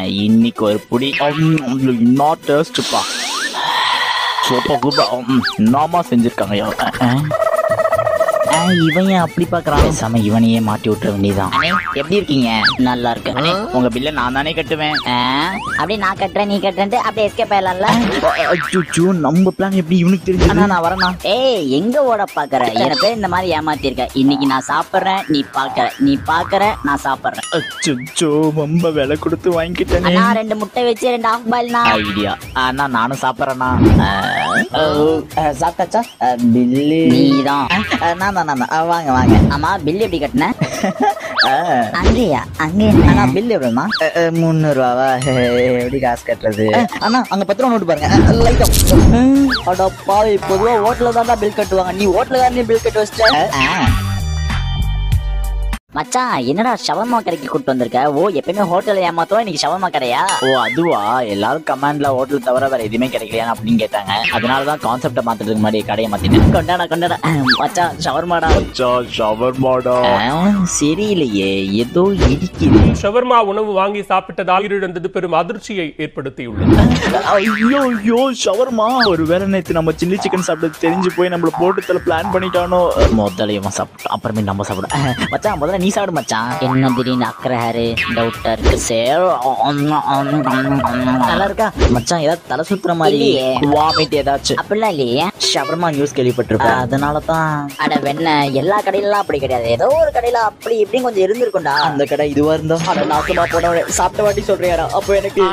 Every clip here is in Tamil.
இன்னைக்கு ஒரு புடி நாட் டேஸ்ட்ப்பா சூப்பர் சூப்பர் நாமா செஞ்சிருக்காங்க ஐயா. அஹ், அஹ், இவன் ஏன் அப்படி பாக்குறான் பேசாம இவனையே மாட்டி விட்டுற வேண்டியதான் அண்ணே, எப்படி இருக்கீங்க நல்லா இருக்கேன் அண்ணே, உங்க பில்ல நான் தானே கட்டுவேன் அப்படியே நான் கட்டுறேன் நீ கட்டுறேன்ட்டு அப்படியே எஸ்கேப் ஆயிடலாம்ல அச்சோ நம்ம பிளான் எப்படி இவனுக்கு தெரிஞ்சு அண்ணா நான் வரேண்ணா ஏய் எங்க ஓட பாக்குற எனக்கு இந்த மாதிரி ஏமாத்திருக்க இன்னைக்கு நான் சாப்பிடுறேன் நீ பாக்குற நீ பாக்குற நான் சாப்பிடுறேன் அச்சோ ரொம்ப விலை கொடுத்து வாங்கிக்கிட்டேனே அண்ணா ரெண்டு முட்டை வச்சு ரெண்டு ஆஃப் பாயில்னா ஐடியா அண்ணா நானும் சாப்பிட்றேண்ணா சாப்பிட்டாச்சா பில்லு நீதான் நான் தான் நான் வாங்க வாங்க ஆமா பில் எப்படி கட்டின அஹ், அங்கேயா அங்கே அண்ணா பில் எவ்வளோண்ணா முந்நூறுவாவா எப்படி காசு கட்டுறது அண்ணா அங்க பத்து ரூபா நோட்டு பாருங்க லைட்டா அட பாவி பொதுவா ஹோட்டல்ல தான் பில் கட்டுவாங்க நீ ஹோட்டல்ல தான் நீ பில் கட்டு வச்சிட்ட மச்சான் என்னடா ஷவர்மா கடைக்கு கூட்டு வந்திருக்க ஓ எப்பயுமே ஹோட்டல்ல ஏமாத்தோம் இன்னைக்கு ஷவர்மா கடையா ஓ அதுவா எல்லாரும் கமாண்ட்ல ஹோட்டல் தவிர வேற எதுவுமே கிடைக்கலையா அப்படின்னு கேட்டாங்க அதனால தான் கான்செப்டை மாத்துறதுக்கு முன்னாடி கடையை மாத்திட்டேன் கொண்டாடா கொண்டாடா மச்சான் ஷவர்மாடா ஷவர்மாடா சரியில்லையே ஏதோ இடிக்குது ஷவர்மா உணவு வாங்கி சாப்பிட்டதால் உயிரிழந்தது பெரும் அதிர்ச்சியை ஏற்படுத்தியுள்ளது ஐயோ ஐயோ ஷவர்மா ஒருவேளை நேத்து நம்ம சில்லி சிக்கன் சாப்பிட்டு தெரிஞ்சு போய் நம்மள போட்டு தல பிளான் பண்ணிட்டானோ முதல்ல இவன் சாப்பிட்டோம் அப்புறமே நம்ம சாப்பிடும் மச்சான் முதல்ல நீ சாப்பிடு மச்சான் என்ன திடீர்னு அக்கறை ஹாரு டவுட்டா இருக்கு சரி நல்லா இருக்கா மச்சான் ஏதாவது தலை சுத்துற மாதிரி இல்லையே. வாமிட் ஏதாச்சும் அப்படிலாம் இல்லையே ஷவர்மா நியூஸ் கேள்விப்பட்டிருப்பேன் அதனால தான் அட வெண்ண எல்லா கடையிலாம் அப்படி கிடையாது ஏதோ ஒரு கடையில அப்படி இப்படின்னு கொஞ்சம் இருந்திருக்கும்டா அந்த கடை இதுவா இருந்தா அட நாசமா போன சாப்பிட்ட வாட்டி சொல்றியாடா அப்போ எனக்கு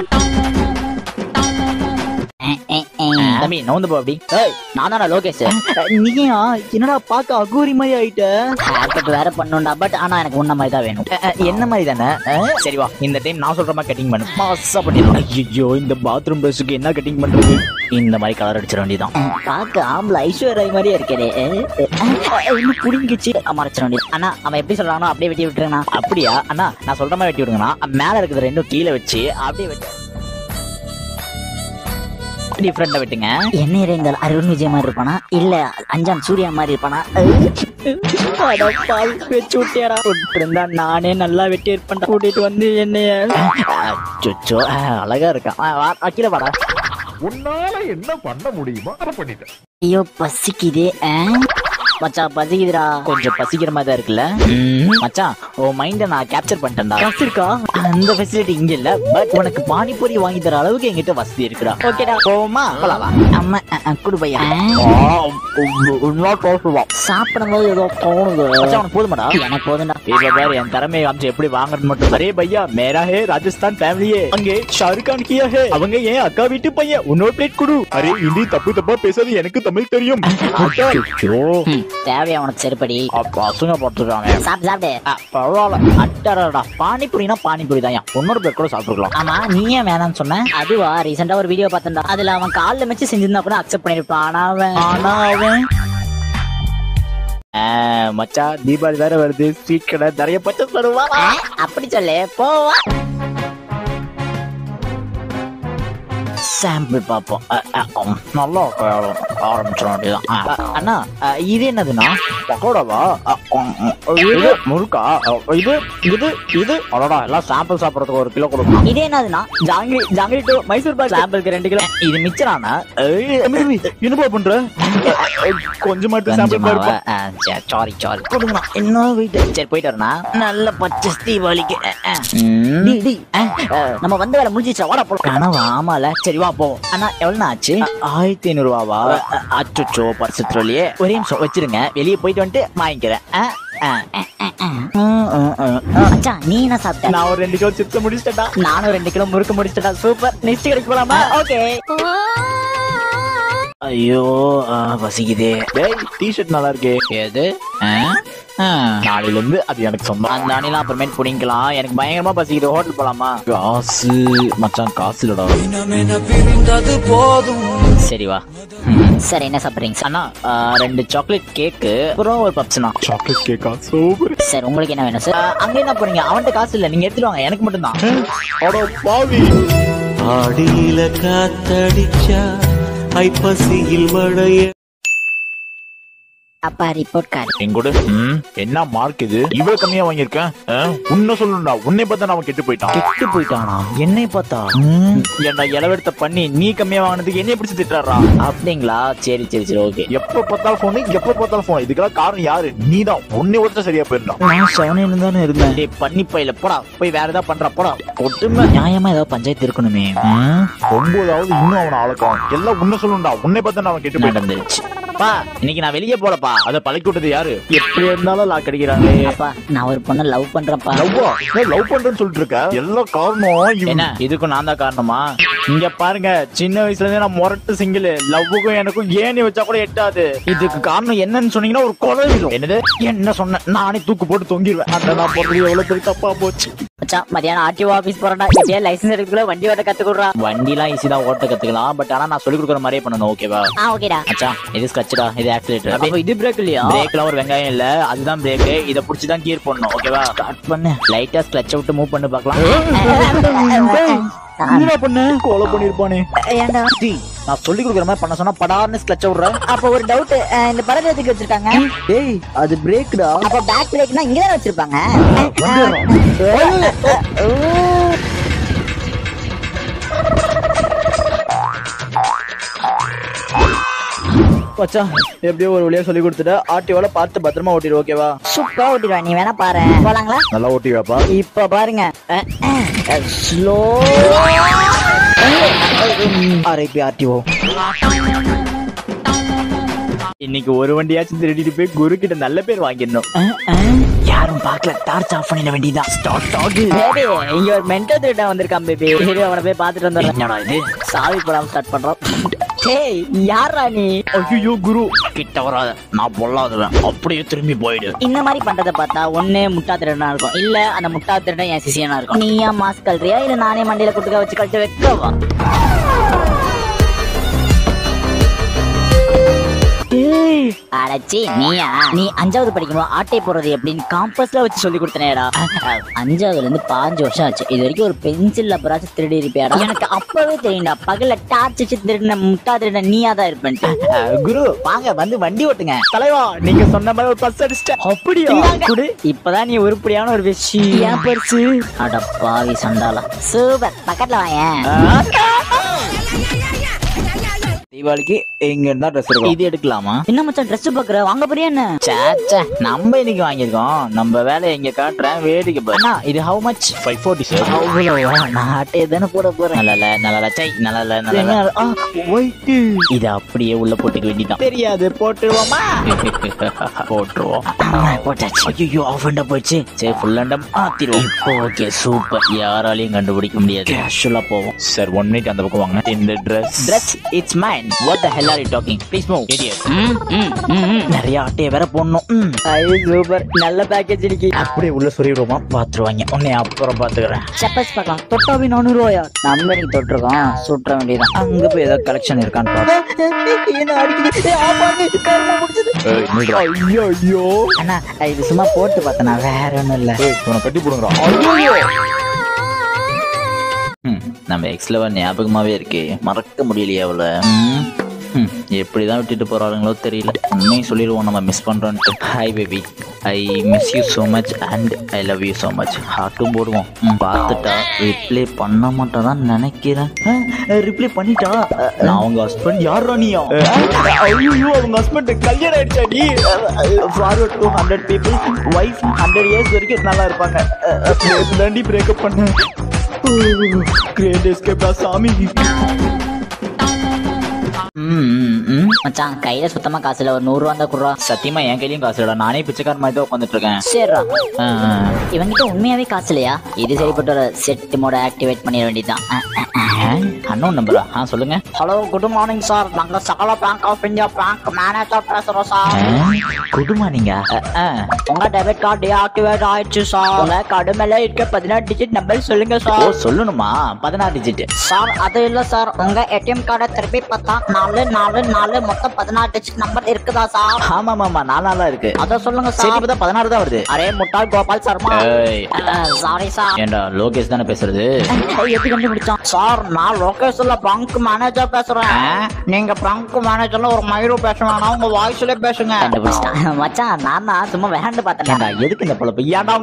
தம்பி நவுந்து போ அப்படி நான் தானே லோகேஷ் நீயா என்னடா பாக்க அகோரி மாதிரி ஆயிட்ட ஹேர் கட் வேற பண்ணுண்டா பட் ஆனா எனக்கு உன்ன மாதிரி தான் வேணும் அஹ், அஹ், என்ன மாதிரி தானே அஹ், சரி வா இந்த டைம் நான் சொல்ற மாதிரி கட்டிங் பண்ணு மாசா பண்ணிடலாம் ஐயோ இந்த பாத்ரூம் ட்ரெஸ்ஸுக்கு என்ன கட்டிங் பண்றது இந்த மாதிரி கலர் அடிச்சிட வேண்டியதான் பார்க்க ஆம்பளை ஐஸ்வர்யா மாதிரியே இருக்கே இன்னும் புடிங்கிச்சு மறைச்சிட வேண்டியது அண்ணா அவன் எப்படி சொல்றானோ அப்படியே வெட்டி விட்டுருங்கண்ணா அப்படியா அண்ணா நான் சொல்ற மாதிரி வெட்டி விடுங்கண்ணா மேல இருக்கிறது ரெண்டும் கீழே வச்சு அப்படியே வெட்டி டிஃப்ரெண்டா வெட்டுங்க என்ன இருந்தால் அருண் விஜய் மாதிரி இருப்பானா இல்ல அஞ்சான் சூர்யா மாதிரி இருப்பானா வச்சு விட்டியாடா இருந்தா நானே நல்லா வெட்டி இருப்பேன் கூட்டிட்டு வந்து என்னைய அச்சோ அழகா இருக்கான் ஆ, வா, ஆ, கீழே வாடா உன்னால என்ன பண்ண முடியுமோ அதை பண்ணிட்டேன் ஐயோ பசிக்குதே ஆ? மச்சான் பசிக்குதுடா கொஞ்சம் பசிக்கிற மாதிரி தான் இருக்குல்ல ம், மச்சான் உன் மைண்ட நான் கேப்சர் பண்ணிட்டேன்டா காசு இருக்கா அந்த ஃபெசிலிட்டி இங்க இல்ல பட் உனக்கு பானிபூரி வாங்கி தர அளவுக்கு என்கிட்ட வசதி இருக்குடா ஓகேடா போவோமா போலாம் வா அம்மா அ, அ, குடு பையா சாப்பிடும் போது ஏதோ தோணுது மச்சான் உனக்கு போதுமாடா எனக்கு போதும்டா இப்ப பாரு என் திறமையை காமிச்சு எப்படி வாங்குறது மட்டும் அரே பையா மேரா ஹே ராஜஸ்தான் ஃபேமிலியே அங்கே ஷாருக் கான் கியா ஹே அவங்க ஏன் அக்கா வீட்டு பையன் உன்னோட பிளேட் கொடு அரே ஹிந்தி தப்பு தப்பா பேசாது எனக்கு தமிழ் தெரியும் அச்சோ ம், தேவையா உனக்கு செருப்படி பசங்க போட்டுருக்காங்க சாப்பிட்டு சாப்பிடு பரவாயில்ல அட்டடா பானிபூரினா பானிபூரி தான் ஒன்னொரு பேர் கூட சாப்பிட்டுக்கலாம் ஆமா நீ ஏன் வேணாம்னு சொன்ன அதுவா ரீசெண்டா ஒரு வீடியோ பார்த்தேன்டா அதுல அவன் கால்ல வச்சு செஞ்சிருந்தா கூட அக்செப்ட் பண்ணிருப்பான் ஆனா அவன் ஆனா அவன் ஆ, மச்சான் தீபாவளி வேற வருது ஸ்வீட் கடை நிறைய பச்சை தருவா ஆ, அப்படி சொல்லு போவா சாம்பிள் பார்ப்போம் அ, அ, உம், நல்லா இருக்கு. ஆரம்பிச்சிட வேண்டியதான் அ, அ, அண்ணா அ, இது என்னதுண்ணா பக்கோடாவா அ, உம், உம், இது முறுக்கா அ, இது இது இது அடடா எல்லாம் சாம்பிள் சாப்பிடறதுக்கு ஒரு கிலோ கொடுக்கணும் இது என்னதுன்னா ஜாங்கிரி ஜாங்கிரி டு மைசூர் பாக் சாம்பிளுக்கு ரெண்டு கிலோ இது மிச்சரானா என்னப்பா பண்ற கொஞ்சமா எடுத்து சாம்பிள் பாருப்பா சாரி சாரி கொடுங்கண்ணா என்ன வெயிட் சரி போயிட்டு வரேண்ணா நல்ல பச்சை தீபாவளிக்கு அ, அ. ம். டேய், டேய், ஆ, ஆ, நம்ம வந்த வேலை முடிஞ்சிச்சா வாடா போலாம் கனவு ஆமால சரி வா போ அண்ணா எவ்வளவு ஆச்சு ஆயிரத்தி ஐநூறு ரூபாவா அச்சோ பர்ஸ் ட்ரோலியே ஒரே நிமிஷம் வச்சிருங்க வெளியே போயிட்டு வந்துட்டு வாங்கிக்கிறேன் ஆ, ஆ. ம், ம், ம். மச்சான் நீ என்ன சாப்பிட்ட நான் ஒரு ரெண்டு கிலோ சிப்ஸ் முடிச்சிட்டா நானும் ரெண்டு கிலோ முறுக்கு முடிச்சிட்டா சூப்பர் நெக்ஸ்ட் கடைக்கு போலாமா ஓகே ஐயோ ஆ, பசிக்குதே டேய் டிஷர்ட் நல்லா இருக்கே எது ஆ? ஆ, நாளையில இருந்து அது எனக்கு சொந்தம் அந்த அணிலாம் அப்புறமேட்டு புடிங்கலாம் எனக்கு பயங்கரமா பசிக்குது ஹோட்டல் போலாமா காசு மச்சான் காசு இல்லடா சரி வா சரி என்ன சாப்பிடுறீங்க அண்ணா ஆ, ரெண்டு சாக்லேட் கேக்கு அப்புறம் ஒரு பப்ஸ்ண்ணா சாக்லேட் கேக்கா சூப்பர் சார் உங்களுக்கு என்ன வேணும் சார் அங்க என்ன போறீங்க அவன்கிட்ட காசு இல்ல நீங்க எடுத்துட்டு வாங்க எனக்கு மட்டும் தான் அட பாவி ஆடியில காத்தடிச்சா ஐப்பசியில் மழைய அப்பா ரிப்போர்ட் கார்டு எங்கூட ம், என்ன மார்க் இது இவ்வளவு கம்மியா வாங்கியிருக்கேன் ஆ, உன்னை சொல்லணும்டா உன்னை பார்த்தா அவன் கெட்டு போயிட்டான் கெட்டு போயிட்டானா என்னை பார்த்தா ஏன்டா இளவெடுத்த பண்ணி நீ கம்மியா வாங்கினதுக்கு என்னைய பிடிச்சு திட்டுறாரா அப்படிங்களா சரி சரி சரி ஓகே எப்ப பார்த்தாலும் போன் எப்ப பார்த்தாலும் போன் இதுக்கெல்லாம் காரணம் யாரு நீதான் உன்னை ஒருத்தர் சரியா போயிருந்தான் நான் செவனேன்னு தானே இருந்தேன் டேய் பண்ணி பையில போடா போய் வேற ஏதாவது பண்றா போடா ஒட்டுமை நியாயமா ஏதாவது பஞ்சாயத்து இருக்கணுமே ம், ஒன்பதாவது இன்னும் அவனை ஆளக்கம் எல்லாம் உன்னை சொல்லணும்டா உன்னை பார்த்தா அவன் கெட்டு போயிட்டான் நடந்துருச்சு பா இன்னைக்கு நான் வெளியே போலப்பா அதை பழக்கி விட்டது யாரு எப்படி இருந்தாலும் லாக் அடிக்கிறாங்களே அப்பா நான் ஒரு பொண்ணை லவ் பண்றேன்ப்பா லவ்வா லவ் பண்றேன்னு சொல்லிட்டு இருக்க எல்லா காரணம் என்ன இதுக்கும் நான் தான் காரணமா இங்க பாருங்க சின்ன வயசுல இருந்தே நான் முரட்டு சிங்கிள் லவ்வுக்கும் எனக்கும் ஏணி வச்சா கூட எட்டாது இதுக்கு காரணம் என்னன்னு சொன்னீங்கன்னா ஒரு கொலை விழும் என்னது என்ன சொன்ன நானே தூக்கு போட்டு தொங்கிடுவேன் அந்த நான் போறது எவ்வளவு பெரிய தப்பா போச்சு மச்சான் மதியானம் ஆர்டிஓ ஆபீஸ் போறேன்டா எப்படியா லைசன்ஸ் எடுக்கல வண்டி ஓட்ட கத்து கொடுறா வண்டிலாம் ஈஸி தான் ஓட்ட கத்துக்கலாம் பட் ஆனா நான் சொல்லி கொடுக்குற மாதிரியே பண்ணணும் ஓகேவா ஆ ஓகேடா அச்சா இது ஸ்கட்சடா இது ஆக்சிலேட்டர் அப்ப இது பிரேக் இல்லையா பிரேக்ல ஒரு வெங்காயம் இல்ல அதுதான் பிரேக் இத புடிச்சு தான் கியர் பண்ணணும் ஓகேவா ஸ்டார்ட் பண்ணு லைட்டா ஸ்க்ளட்ச் விட்டு மூவ் பண்ணி பார்க்கலாம் என்ன பண்ண கோல பண்ணிருப்பானே ஏன்டா டேய், நான் சொல்லி கொடுக்குற மாதிரி பண்ண சொன்னா படார்னு ஸ்க்ளட்ச் விடுற அப்ப ஒரு டவுட் இந்த படம் எதுக்கு வச்சிருக்காங்க டேய் அது பிரேக்டா அப்ப பேக் பிரேக்னா இங்க தானே வச்சிருப்பாங்க மச்சான் எப்படியோ ஒரு வழியா சொல்லி கொடுத்துட்ட ஆர்டிஓல பார்த்து பத்திரமா ஓட்டிடு ஓகேவா சூப்பரா ஓட்டிடுவா நீ வேணா பாரு போலாங்களா நல்லா ஓட்டிவாப்பா இப்ப பாருங்க ஸ்லோ ஆர்ஐபி ஆர்டிஓ இன்னைக்கு ஒரு வண்டியாச்சும் திருடிட்டு போய் குரு கிட்ட நல்ல பேர் வாங்கிடணும் யாரும் பார்க்கல டார்ச் ஆஃப் பண்ணிட வேண்டியதான் ஸ்டார்ட் ஆகு பேபி இங்க ஒரு மென்டல் திருடன் வந்திருக்கான் பேபி சரி அவனை போய் பாத்துட்டு வந்துடுறேன் என்னடா இது சாவி படம் ஸ்டார்ட் பண்றோம் டேய் யாரா நீ ஐயோ குரு கிட்ட வராத நான் பொல்லாதவன் அப்படியே திரும்பி போயிடு இந்த மாதிரி பண்றத பார்த்தா ஒண்ணு முட்டா திருடனா இருக்கும் இல்ல அந்த முட்டா திருடன் என் சிசியனா இருக்கும் நீயா மாஸ்க் கழறியா இல்ல நானே மண்டையில குட்டுக்க வச்சு கழட்டு வைக்கவா ஏய், அடச்சி நீயா நீ அஞ்சாவது படிக்கும்போது ஆட்டை போடுறது எப்படின்னு காம்பஸ்ல வச்சு சொல்லி கொடுத்தனேடா அஞ்சாவதுல இருந்து பாஞ்சு வருஷம் ஆச்சு இது வரைக்கும் ஒரு பென்சில் அப்புறம் திருடி இருப்பியாடா எனக்கு அப்பவே தெரியும்டா பகல்ல டார்ச் வச்சு திருடின முட்டா திருட நீயா தான் இருப்பேன்ட்டு குரு வாங்க வந்து வண்டி ஓட்டுங்க தலைவா நீங்க சொன்ன மாதிரி ஒரு பஸ் அடிச்சிட்டேன் அப்படியா குடு இப்பதான் நீ உருப்படியான ஒரு விஷயம் பரிசு அட பாவி சண்டாளா சூப்பர் பக்கத்துல வாயேன் தீபாவளிக்கு எங்க இருந்தா ட்ரெஸ் இருக்கும் இது எடுக்கலாமா என்ன மச்சான் ட்ரெஸ் பாக்குற வாங்க போறியா என்ன சேச்சே நம்ம இன்னைக்கு வாங்கியிருக்கோம் நம்ம வேலையை இங்க காட்டுறேன் வேடிக்கை பாரு. அண்ணா இது how much five forty sir அவ்வளவா நான் ஆட்டையை தானே போட போறேன் நல்லா இல்ல நல்லா இல்ல சை நல்லா இல்ல நல்லா இல்ல இத அப்படியே உள்ள போட்டுக்க வேண்டியதான் தெரியாது போட்டுருவோமா போட்டுருவோம் போட்டாச்சு ஐயோ ஆஃப் அண்டா போயிடுச்சு சரி ஃபுல் அண்டம் மாத்திடுவோம் இப்போ ஓகே சூப்பர் யாராலையும் கண்டுபிடிக்க முடியாது கேஷுவலா போவோம் சார் ஒன் மினிட் அந்த பக்கம் வாங்க இந்த dress dress it's mine what the hell are you talking please move idiot நிறைய ஆட்டைய வேற போடணும் ம். சூப்பர் நல்ல பேக்கேஜ் இன்னைக்கு அப்படியே உள்ள சொல்லிடுவோமா பாத்துருவாங்க உன்னை அப்புறம் பாத்துக்கிறேன் செப்பல்ஸ் பார்க்கலாம் தொட்டாவே நானூறு ரூபாயா நம்ம இன்னைக்கு தொட்டிருக்கோம் சுற்ற வேண்டியதான் அங்க போய் ஏதாவது கலெக்ஷன் இருக்கான்னு பாப்போம் என்ன அடிக்குது ஐயோ ஐயோ அண்ணா இது சும்மா போட்டு பார்த்தேன் வேற ஒண்ணும் இல்ல இவனை கட்டி போடுங்கடா நம்ம எக்ஸ் லெவல் ஞாபகமாவே இருக்கு மறக்க முடியலையே அவள ம். ம், எப்படிதான் விட்டுட்டு போறாளுங்களோ தெரியல உண்மையும் சொல்லிடுவோம் நம்ம மிஸ் பண்றோம்ட்டு hi baby I miss you so much and I love you so much ஹார்ட்டும் போடுவோம் ம், பார்த்துட்டா ரிப்ளை பண்ண மாட்டா தான் நினைக்கிறேன் ரிப்ளை பண்ணிட்டா நான் உங்க ஹஸ்பண்ட் யாரா நீயா ஐயோ அவங்க ஹஸ்பண்ட் கல்யாணம் ஆயிடுச்சா நீ forward to hundred people wife hundred years வரைக்கும் நல்லா இருப்பாங்க தாண்டி பிரேக்கப் பண்ண கிரேட் எஸ்கேப்பா சாமி மச்சான் கையில சுத்தமா காசு இல்ல ஒரு நூறு ரூபா தான் குடுறா சத்தியமா என் கையிலயும் காசு இல்லடா நானே பிச்சைக்கார மாதிரி தான் உட்காந்துட்டு இருக்கேன் சரிடா ஆ, ஆ. இவங்கிட்ட உண்மையாவே காசு இல்லையா இது சரிப்பட்ட ஒரு செட் மோட ஆக்டிவேட் பண்ணிட வேண்டியதுதான் அண்ணன் நம்பரா ஆ சொல்லுங்க ஹலோ குட் மார்னிங் சார் நாங்க சகல bank of India bank manager பேசுறோம் சார் குடுமா நீங்க ஆ, உங்க டெபிட் கார்டு டீஆக்டிவேட் ஆயிடுச்சு சார் உங்க கார்டு மேல இருக்க பதினாறு டிஜிட் நம்பர் சொல்லுங்க ஓ சார் சொல்லணுமா பதினாறு டிஜிட் சார் அது இல்ல சார் உங்க ஏடிஎம் கார்டை திருப்பி பார்த்தா நாலு நாலு நாலு நாலு மொத்தம் பதினாறு டிஜிட் நம்பர் இருக்குதா சார் ஆமா ஆமா நாலு நாளா இருக்கு அத சொல்லுங்க சரி சார் இப்பதான் பதினாறு தான் வருது அரே முட்டாள் கோபால் சர்மா ஏய் சாரி சார் ஏண்டா லோகேஷ் தானே பேசுறது எப்படி கண்டுபிடிச்சான் சார் நான் லோகேஷ்ல பங்க் மேனேஜர் பேசுறேன் நீங்க பங்க் மேனேஜர்ல ஒரு மயிரோ பேச வேணாம் உங்க வாய்ஸ்ல பேசுங்க கண்டுபிடிச்சிட்டான் மச்சான் நான் தான் சும்மா விளையாண்டு பார்த்தேன் ஏண்டா எதுக்கு இந்த பொழப்பு ஏன்டா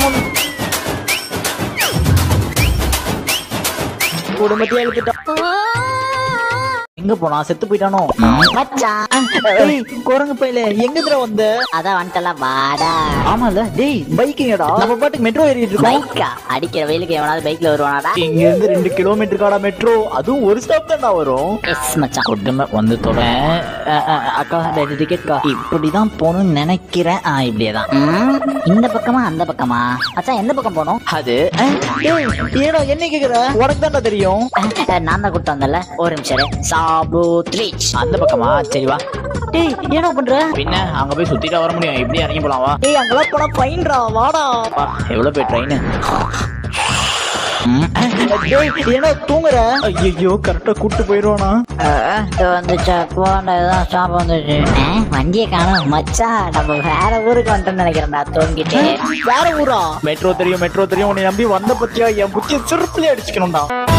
குடும்பத்தையே எழுத்துட்டான் எங்க போனா செத்து போயிட்டானோ மச்சான் ஏய், குரங்கு பையில எங்க தர வந்த அதான் வந்துட்டல வாடா ஆமால டேய் பைக்குங்கடா நம்ம பாட்டுக்கு மெட்ரோ ஏறிட்டு இருக்கோம் பைக்கா அடிக்கிற வெயிலுக்கு எவனாவது பைக்ல வருவானாடா இங்க இருந்து ரெண்டு கிலோமீட்டர் காடா மெட்ரோ அதுவும் ஒரு ஸ்டாப் தான்டா வரும் எஸ் மச்சான் கொடுமை வந்து தொட அக்கா ரெண்டு டிக்கெட் கா இப்படிதான் போகணும்னு நினைக்கிறேன் ஆ இப்படியே தான் ம், இந்த பக்கமா அந்த பக்கமா மச்சான் எந்த பக்கம் போகணும் அது அஹ், ஏய், ஏடா என்ன கேக்குற உனக்கு தான்டா தெரியும் நான் தான் கூப்பிட்டு வந்தல ஒரு நிமிஷம் இரு. சாபு த்ரீச் அந்த பக்கமா சரி வா டேய் என்ன பண்ற பின்ன அங்க போய் சுத்திட்டா வர முடியும் இப்படி இறங்கி போலாம் வா டேய் அங்கெல்லாம் போனா ஃபைன்டா வாடா வா, எவ்வளவு பேர் ட்ரெயின் ஏன்னா தூங்குற ஐயோ கரெக்டா கூட்டு போயிருவானா வந்துச்சா போண்டா இதான் ஸ்டாப் வந்துச்சு ஆ, வண்டியை காணும் மச்சான் நம்ம வேற ஊருக்கு வந்துட்டோம்னு நினைக்கிறேன்டா தூங்கிட்டு வேற ஊரா மெட்ரோ தெரியும் மெட்ரோ தெரியும் உன்னை நம்பி வந்த பத்தியா என் புத்திய சிறுப்புலயே அடிச்சுக்கணும்டா